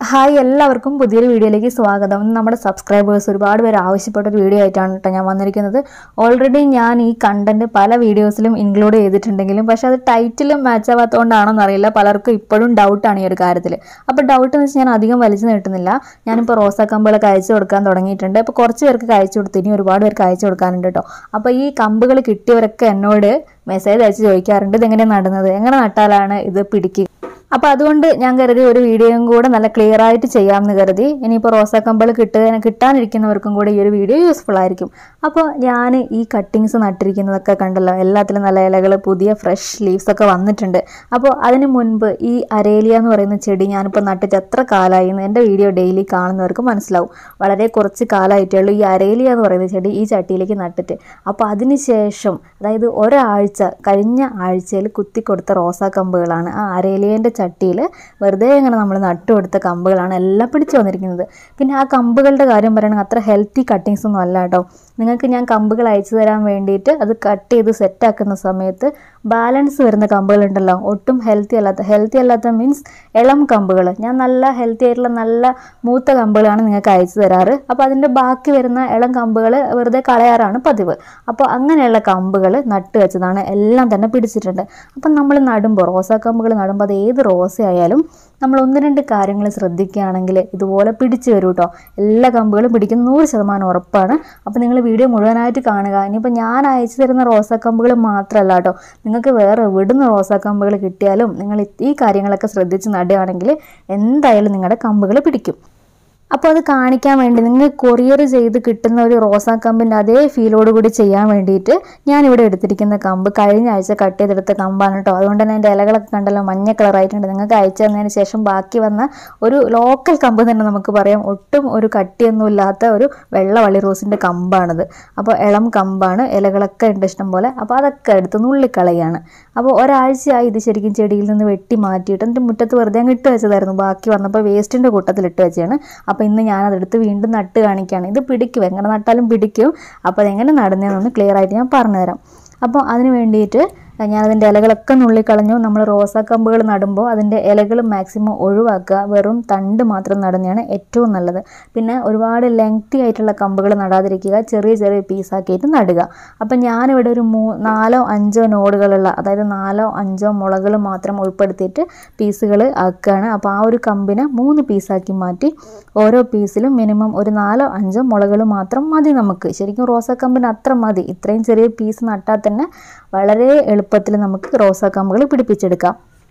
hi എല്ലാവർക്കും പുതിയൊരു വീഡിയോയിലേക്ക് സ്വാഗതം ഇന്ന് നമ്മുടെ സബ്സ്ക്രൈബേഴ്സ് ഒരുപാട് പേര് ആവശ്യപ്പെട്ട ഒരു വീഡിയോ ആയിട്ടാണ് കേട്ടോ ഞാൻ വന്നിരിക്കുന്നത് ഓൾറെഡി ഞാൻ ഈ കണ്ടന്റ് പല വീഡിയോസിലും ഇൻക്ലൂഡ് ചെയ്തിട്ടുണ്ടെങ്കിലും പക്ഷെ അത് ടൈറ്റിലും മാച്ച് ആവാത്തതുകൊണ്ടാണോന്ന് അറിയില്ല പലർക്കും ഇപ്പോഴും ഡൗട്ടാണ് ഈ ഒരു കാര്യത്തിൽ അപ്പോൾ ഡൗട്ട് എന്ന് വെച്ചാൽ ഞാൻ അധികം വലിച്ചു നീട്ടുന്നില്ല ഞാനിപ്പോൾ റോസാക്കമ്പുകളൊക്കെ അയച്ചു കൊടുക്കാൻ തുടങ്ങിയിട്ടുണ്ട് അപ്പോൾ കുറച്ച് പേർക്ക് അയച്ചു കൊടുത്തു ഇനി ഒരുപാട് പേർക്ക് അയച്ചു കൊടുക്കാനുണ്ട് കേട്ടോ അപ്പോൾ ഈ കമ്പുകൾ കിട്ടിയവരൊക്കെ എന്നോട് മെസ്സേജ് അയച്ച് ചോദിക്കാറുണ്ട് ഇതെങ്ങനെയാണ് നടുന്നത് എങ്ങനെ നട്ടാലാണ് ഇത് പിടിക്കുക അപ്പോൾ അതുകൊണ്ട് ഞാൻ കരുതി ഒരു വീഡിയോയും കൂടെ നല്ല ക്ലിയർ ആയിട്ട് ചെയ്യാമെന്ന് കരുതി ഇനിയിപ്പോൾ റോസാക്കമ്പൾ കിട്ടുക കിട്ടാനിരിക്കുന്നവർക്കും കൂടെ ഈ ഒരു വീഡിയോ യൂസ്ഫുൾ ആയിരിക്കും അപ്പോൾ ഞാൻ ഈ കട്ടിങ്സ് നട്ടിരിക്കുന്നതൊക്കെ കണ്ടല്ലോ എല്ലാത്തിലും നല്ല ഇലകൾ പുതിയ ഫ്രഷ് ലീവ്സ് ഒക്കെ വന്നിട്ടുണ്ട് അപ്പോൾ അതിന് മുൻപ് ഈ അരേലിയ എന്ന് പറയുന്ന ചെടി ഞാനിപ്പോൾ നട്ടിട്ട് എത്ര കാലമായി എന്ന് എൻ്റെ വീഡിയോ ഡെയിലി കാണുന്നവർക്ക് മനസ്സിലാവും വളരെ കുറച്ച് കാലമായിട്ടേ ഉള്ളൂ ഈ അരേലിയ എന്ന് പറയുന്ന ചെടി ഈ ചട്ടിയിലേക്ക് നട്ടിട്ട് അപ്പോൾ അതിന് ശേഷം അതായത് ഒരാഴ്ച കഴിഞ്ഞ ആഴ്ചയിൽ കുത്തിക്കൊടുത്ത റോസാക്കമ്പുകളാണ് ആ അരേലിയൻ്റെ ചട്ടിയിൽ വെറുതെ ഇങ്ങനെ നമ്മൾ നട്ടുകൊടുത്ത കമ്പുകളാണ് എല്ലാം പിടിച്ചു വന്നിരിക്കുന്നത് പിന്നെ ആ കമ്പുകളുടെ കാര്യം പറയുകയാണെങ്കിൽ അത്ര ഹെൽത്തി കട്ടിങ്സ് ഒന്നും അല്ല കേട്ടോ നിങ്ങൾക്ക് ഞാൻ കമ്പുകൾ അയച്ചു തരാൻ വേണ്ടിയിട്ട് അത് കട്ട് ചെയ്ത് സെറ്റാക്കുന്ന സമയത്ത് ബാലൻസ് വരുന്ന കമ്പുകളുണ്ടല്ലോ ഒട്ടും ഹെൽത്തി അല്ലാത്ത ഹെൽത്തി അല്ലാത്ത മീൻസ് ഇളം കമ്പുകൾ ഞാൻ നല്ല ഹെൽത്തി ആയിട്ടുള്ള നല്ല മൂത്ത കമ്പുകളാണ് നിങ്ങൾക്ക് അയച്ചു തരാറ് അപ്പോൾ അതിൻ്റെ ബാക്കി വരുന്ന ഇളം കമ്പുകൾ വെറുതെ കളയാറാണ് പതിവ് അപ്പോൾ അങ്ങനെയുള്ള കമ്പുകൾ നട്ട് വെച്ചതാണ് എല്ലാം തന്നെ പിടിച്ചിട്ടുണ്ട് അപ്പം നമ്മൾ നടുമ്പോൾ റോസാ കമ്പുകൾ നടുമ്പോൾ അത് ഏത് റോസയായാലും നമ്മൾ ഒന്ന് രണ്ട് കാര്യങ്ങൾ ശ്രദ്ധിക്കുകയാണെങ്കിൽ ഇതുപോലെ പിടിച്ചു വരും കേട്ടോ എല്ലാ കമ്പുകളും പിടിക്കുന്ന നൂറ് ശതമാനം ഉറപ്പാണ് അപ്പോൾ നിങ്ങൾ വീഡിയോ മുഴുവനായിട്ട് കാണുക ഇനിയിപ്പോൾ ഞാൻ അയച്ചു തരുന്ന റോസാക്കമ്പുകൾ മാത്രമല്ല കേട്ടോ നിങ്ങൾക്ക് വേറെ എവിടുന്ന് റോസാക്കമ്പുകൾ കിട്ടിയാലും നിങ്ങൾ ഈ കാര്യങ്ങളൊക്കെ ശ്രദ്ധിച്ച് നടുകയാണെങ്കിൽ എന്തായാലും നിങ്ങളുടെ കമ്പുകൾ പിടിക്കും അപ്പോൾ അത് കാണിക്കാൻ വേണ്ടി നിങ്ങൾ കൊറിയർ ചെയ്ത് കിട്ടുന്ന ഒരു റോസാ കമ്പിൻ്റെ അതേ ഫീലോട് കൂടി ചെയ്യാൻ വേണ്ടിയിട്ട് ഞാനിവിടെ എടുത്തിരിക്കുന്ന കമ്പ് കഴിഞ്ഞ ആഴ്ച കട്ട് ചെയ്തെടുത്ത കമ്പാണ് കേട്ടോ അതുകൊണ്ട് തന്നെ എൻ്റെ ഇലകളൊക്കെ കണ്ടല്ലോ മഞ്ഞ കളറായിട്ടുണ്ട് നിങ്ങൾക്ക് അയച്ചു തന്നതിന് ശേഷം ബാക്കി വന്ന ഒരു ലോക്കൽ കമ്പ് തന്നെ നമുക്ക് പറയാം ഒട്ടും ഒരു കട്ടിയൊന്നും ഇല്ലാത്ത ഒരു വെള്ള വള്ളി റോസിൻ്റെ കമ്പാണിത് അപ്പോൾ ഇളം കമ്പാണ് ഇലകളൊക്കെ ഉണ്ട് ഇഷ്ടം പോലെ അപ്പോൾ അതൊക്കെ എടുത്ത് നുള്ളിക്കളയാണ് അപ്പോൾ ഒരാഴ്ചയായി ഇത് ശരിക്കും ചെടിയിൽ നിന്ന് വെട്ടി മാറ്റിയിട്ട് എൻ്റെ മുറ്റത്ത് വെറുതെ അങ്ങ് ഇട്ട് വെച്ചതായിരുന്നു ബാക്കി വന്നപ്പോൾ വേസ്റ്റിൻ്റെ കൂട്ടത്തിൽ ഇട്ട് വെച്ചാണ് അപ്പോൾ ഇന്ന് ഞാനതെടുത്ത് വീണ്ടും നട്ട് കാണിക്കുകയാണ് ഇത് പിടിക്കും എങ്ങനെ നട്ടാലും പിടിക്കും അപ്പോൾ അതെങ്ങനെ നടുന്നതെന്നൊന്ന് ക്ലിയർ ആയിട്ട് ഞാൻ പറഞ്ഞുതരാം അപ്പോൾ അതിന് വേണ്ടിയിട്ട് ഞാനതിൻ്റെ ഇലകളൊക്കെ നുള്ളിക്കളഞ്ഞു നമ്മൾ റോസാക്കമ്പുകൾ നടുമ്പോൾ അതിൻ്റെ ഇലകൾ മാക്സിമം ഒഴിവാക്കുക വെറും തണ്ട് മാത്രം നടുന്നതാണ് ഏറ്റവും നല്ലത് പിന്നെ ഒരുപാട് ലെങ്തി ആയിട്ടുള്ള കമ്പുകൾ നടാതിരിക്കുക ചെറിയ ചെറിയ പീസാക്കിയിട്ട് നടുക അപ്പം ഞാനിവിടെ ഒരു മൂ നാലോ അഞ്ചോ നോടുകളുള്ള അതായത് നാലോ അഞ്ചോ മുളകൾ മാത്രം ഉൾപ്പെടുത്തിയിട്ട് പീസുകൾ ആക്കുകയാണ് അപ്പോൾ ആ ഒരു കമ്പിനെ മൂന്ന് പീസാക്കി മാറ്റി ഓരോ പീസിലും മിനിമം ഒരു നാലോ അഞ്ചോ മുളകൾ മാത്രം മതി നമുക്ക് ശരിക്കും റോസാക്കമ്പിന് അത്ര മതി ഇത്രയും ചെറിയ പീസ് നട്ടാൽ തന്നെ വളരെ എളുപ്പത്തിൽ നമുക്ക് റോസാക്കമ്പുകൾ പിടിപ്പിച്ചെടുക്കാം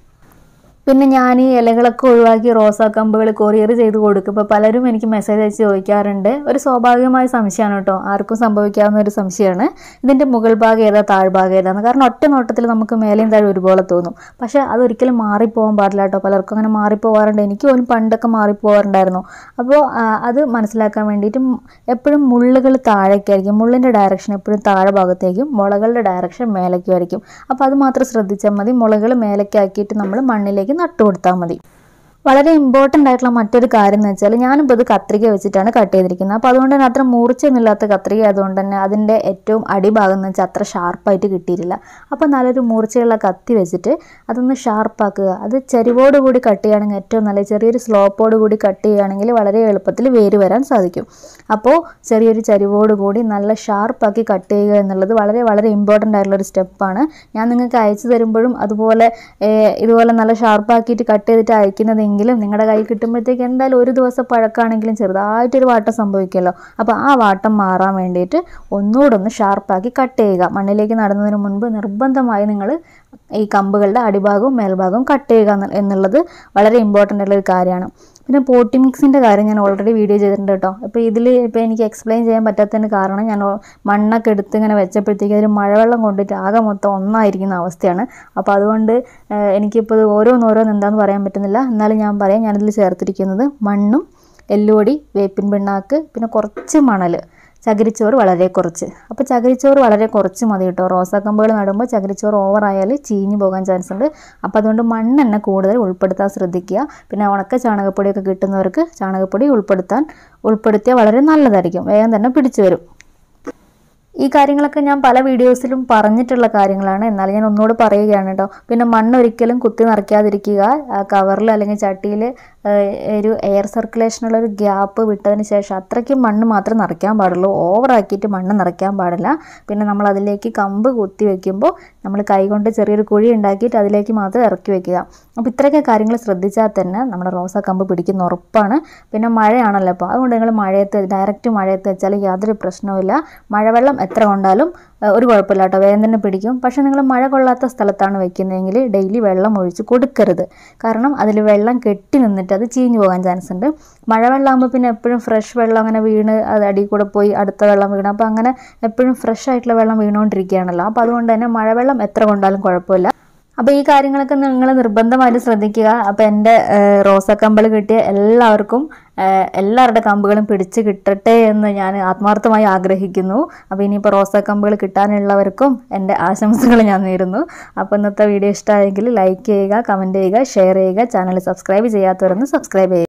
പിന്നെ ഞാൻ ഈ ഇലകളൊക്കെ ഒഴിവാക്കി റോസാക്കമ്പുകൾ കൊറിയർ ചെയ്ത് കൊടുക്കും ഇപ്പോൾ പലരും എനിക്ക് മെസ്സേജ് അയച്ച് ചോദിക്കാറുണ്ട് ഒരു സ്വാഭാവികമായ സംശയമാണ് കേട്ടോ ആർക്കും സംഭവിക്കാവുന്ന ഒരു സംശയമാണ് ഇതിൻ്റെ മുകൾ ഭാഗം ഏതാ താഴ്ഭാഗം ഏതാന്ന് കാരണം ഒറ്റ നോട്ടത്തിൽ നമുക്ക് മേലെയും താഴെ ഒരുപോലെ തോന്നും പക്ഷേ അതൊരിക്കലും മാറിപ്പോകാൻ പാടില്ല കേട്ടോ പലർക്കും അങ്ങനെ മാറിപ്പോകാറുണ്ട് എനിക്ക് പോലും പണ്ടൊക്കെ മാറിപ്പോകാറുണ്ടായിരുന്നു അപ്പോൾ ആ, അത് മനസ്സിലാക്കാൻ വേണ്ടിയിട്ട് എപ്പോഴും മുള്ളുകൾ താഴേക്കായിരിക്കും മുള്ളിൻ്റെ ഡയറക്ഷൻ എപ്പോഴും താഴെ ഭാഗത്തേക്കും മുളകളുടെ ഡയറക്ഷൻ മേലേക്കും ആയിരിക്കും അപ്പോൾ അത് മാത്രം ശ്രദ്ധിച്ചാൽ മതി മുളകൾ മേലേക്കാക്കിയിട്ട് നമ്മൾ മണ്ണിലേക്ക് നട്ടു കൊടുത്താൽ മതി വളരെ ഇമ്പോർട്ടൻ്റ് ആയിട്ടുള്ള മറ്റൊരു കാര്യം എന്ന് വെച്ചാൽ ഞാനിപ്പോൾ ഇത് കത്രിക വെച്ചിട്ടാണ് കട്ട് ചെയ്തിരിക്കുന്നത് അപ്പോൾ അതുകൊണ്ട് തന്നെ അത്ര മൂർച്ചയൊന്നുമില്ലാത്ത കത്രിക ആയതുകൊണ്ട് തന്നെ അതിൻ്റെ ഏറ്റവും അടിഭാഗം എന്ന് വെച്ചാൽ അത്ര ഷാർപ്പായിട്ട് കിട്ടിയിട്ടില്ല അപ്പോൾ നല്ലൊരു മൂർച്ചയുള്ള കത്തി വെച്ചിട്ട് അതൊന്ന് ഷാർപ്പാക്കുക അത് ചരിവോട് കൂടി കട്ട് ചെയ്യുകയാണെങ്കിൽ ഏറ്റവും നല്ല ചെറിയൊരു സ്ലോപ്പോട് കൂടി കട്ട് ചെയ്യുകയാണെങ്കിൽ വളരെ എളുപ്പത്തിൽ വേര് വരാൻ സാധിക്കും അപ്പോൾ ചെറിയൊരു ചരിവോട് കൂടി നല്ല ഷാർപ്പാക്കി കട്ട് ചെയ്യുക എന്നുള്ളത് വളരെ വളരെ ഇമ്പോർട്ടൻ്റ് ആയിട്ടുള്ള ഒരു സ്റ്റെപ്പാണ് ഞാൻ നിങ്ങൾക്ക് അയച്ചു തരുമ്പോഴും അതുപോലെ ഏഹ്, ഇതുപോലെ നല്ല ഷാർപ്പാക്കിയിട്ട് കട്ട് ചെയ്തിട്ട് അയക്കുന്നതെങ്കിലും നിങ്ങളുടെ കൈ കിട്ടുമ്പോഴത്തേക്ക് എന്തായാലും ഒരു ദിവസം പഴക്കമാണെങ്കിലും ചെറുതായിട്ടൊരു വാട്ടം സംഭവിക്കുമല്ലോ അപ്പോൾ ആ വാട്ടം മാറാൻ വേണ്ടിയിട്ട് ഒന്നുകൂടെ ഒന്ന് ഷാർപ്പാക്കി കട്ട് ചെയ്യുക മണ്ണിലേക്ക് നടുന്നതിന് മുൻപ് നിർബന്ധമായി നിങ്ങൾ ഈ കമ്പുകളുടെ അടിഭാഗവും മേൽഭാഗവും കട്ട് ചെയ്യുക എന്ന് എന്നുള്ളത് വളരെ ഇമ്പോർട്ടൻ്റ് ആയിട്ടുള്ള ഒരു കാര്യമാണ് പിന്നെ പോട്ടി മിക്സിൻ്റെ കാര്യം ഞാൻ ഓൾറെഡി വീഡിയോ ചെയ്തിട്ടുണ്ട് കേട്ടോ അപ്പോൾ ഇതിൽ ഇപ്പോൾ എനിക്ക് എക്സ്പ്ലെയിൻ ചെയ്യാൻ പറ്റാത്തതിന് കാരണം ഞാൻ ഓ- മണ്ണൊക്കെ എടുത്ത് ഇങ്ങനെ വെച്ചപ്പോഴത്തേക്ക് അതിൽ മഴവെള്ളം കൊണ്ടിട്ട് ആകെ മൊത്തം ഒന്നായിരിക്കുന്ന അവസ്ഥയാണ് അപ്പോൾ അതുകൊണ്ട് ഏഹ്, എനിക്കിപ്പോൾ ഇത് ഓരോന്നോരോന്ന് എന്താണെന്ന് പറയാൻ പറ്റുന്നില്ല എന്നാലും ഞാൻ പറയാം ഞാനിതിൽ ചേർത്തിരിക്കുന്നത് മണ്ണും എല്ലുപൊടി വേപ്പിൻ പിണ്ണാക്ക് പിന്നെ കുറച്ച് മണൽ ചകിരിച്ചോറ് വളരെ കുറച്ച് അപ്പോൾ ചകിരിച്ചോറ് വളരെ കുറച്ച് മതി കേട്ടോ റോസാക്കമ്പുകൾ നടുമ്പോൾ ചകിരിച്ചോറ് ഓവറായാൽ ചീഞ്ഞു പോകാൻ ചാൻസ് ഉണ്ട് അപ്പോൾ അതുകൊണ്ട് മണ്ണ് തന്നെ കൂടുതൽ ഉൾപ്പെടുത്താൻ ശ്രദ്ധിക്കുക പിന്നെ ഉണക്ക ചാണകപ്പൊടിയൊക്കെ കിട്ടുന്നവർക്ക് ചാണകപ്പൊടി ഉൾപ്പെടുത്താൻ ഉൾപ്പെടുത്തിയാൽ വളരെ നല്ലതായിരിക്കും വേഗം തന്നെ പിടിച്ചു വരും ഈ കാര്യങ്ങളൊക്കെ ഞാൻ പല വീഡിയോസിലും പറഞ്ഞിട്ടുള്ള കാര്യങ്ങളാണ് എന്നാൽ ഞാൻ ഒന്നുകൂടെ പറയുകയാണ് കേട്ടോ പിന്നെ മണ്ണ് ഒരിക്കലും കുത്തി നിറയ്ക്കാതിരിക്കുക കവറിൽ അല്ലെങ്കിൽ ചട്ടിയിൽ ഏഹ്, ഒരു എയർ സർക്കുലേഷനുള്ള ഒരു ഗ്യാപ്പ് വിട്ടതിന് ശേഷം അത്രയ്ക്കും മണ്ണ് മാത്രമേ നിറയ്ക്കാൻ പാടുള്ളൂ ഓവറാക്കിയിട്ട് മണ്ണ് നിറയ്ക്കാൻ പാടില്ല പിന്നെ നമ്മൾ അതിലേക്ക് കമ്പ് കുത്തി വെക്കുമ്പോൾ നമ്മൾ കൈകൊണ്ട് ചെറിയൊരു കുഴി ഉണ്ടാക്കിയിട്ട് അതിലേക്ക് മാത്രം ഇറക്കി വെക്കുക അപ്പോൾ ഇത്രയൊക്കെ കാര്യങ്ങൾ ശ്രദ്ധിച്ചാൽ തന്നെ നമ്മുടെ റോസാ കമ്പ് പിടിക്കുന്ന ഉറപ്പാണ് പിന്നെ മഴയാണല്ലോ അപ്പോൾ അതുകൊണ്ട് നിങ്ങൾ മഴയത്ത് ഡയറക്റ്റ് മഴയത്ത് വെച്ചാൽ യാതൊരു പ്രശ്നവുമില്ല മഴവെള്ളം എത്ര കൊണ്ടാലും ഏഹ്, ഒരു കുഴപ്പമില്ല കേട്ടോ വേഗം തന്നെ പിടിക്കും പക്ഷേ നിങ്ങൾ മഴ കൊള്ളാത്ത സ്ഥലത്താണ് വെക്കുന്നതെങ്കിൽ ഡെയിലി വെള്ളം ഒഴിച്ച് കൊടുക്കരുത് കാരണം അതിൽ വെള്ളം കെട്ടി നിന്നിട്ട് അത് ചീഞ്ഞു പോകാൻ ചാൻസ് ഉണ്ട് മഴവെള്ളം ആകുമ്പോൾ പിന്നെ എപ്പോഴും ഫ്രഷ് വെള്ളം അങ്ങനെ വീണ് അത് അടിയിൽ കൂടെ പോയി അടുത്ത വെള്ളം വീണ് അപ്പോൾ അങ്ങനെ എപ്പോഴും ഫ്രഷ് ആയിട്ടുള്ള വെള്ളം വീണുകൊണ്ടിരിക്കുകയാണല്ലോ അപ്പോൾ അതുകൊണ്ട് തന്നെ മഴവെള്ളം എത്ര കൊണ്ടാലും കുഴപ്പമില്ല അപ്പോൾ ഈ കാര്യങ്ങളൊക്കെ നിങ്ങൾ നിർബന്ധമായിട്ട് ശ്രദ്ധിക്കുക അപ്പോൾ എൻ്റെ റോസക്കമ്പൾ കിട്ടിയ എല്ലാവർക്കും ഏഹ്, എല്ലാവരുടെ കമ്പുകളും പിടിച്ച് കിട്ടട്ടെ എന്ന് ഞാൻ ആത്മാർത്ഥമായി ആഗ്രഹിക്കുന്നു അപ്പോൾ ഇനിയിപ്പോൾ റോസക്കമ്പുകൾ കിട്ടാനുള്ളവർക്കും എൻ്റെ ആശംസകൾ ഞാൻ നേരുന്നു അപ്പോൾ ഇന്നത്തെ വീഡിയോ ഇഷ്ടമായെങ്കിൽ ലൈക്ക് ചെയ്യുക കമൻറ്റ് ചെയ്യുക ഷെയർ ചെയ്യുക ചാനൽ സബ്സ്ക്രൈബ് ചെയ്യാത്തവരൊന്ന് സബ്സ്ക്രൈബ് ചെയ്യുക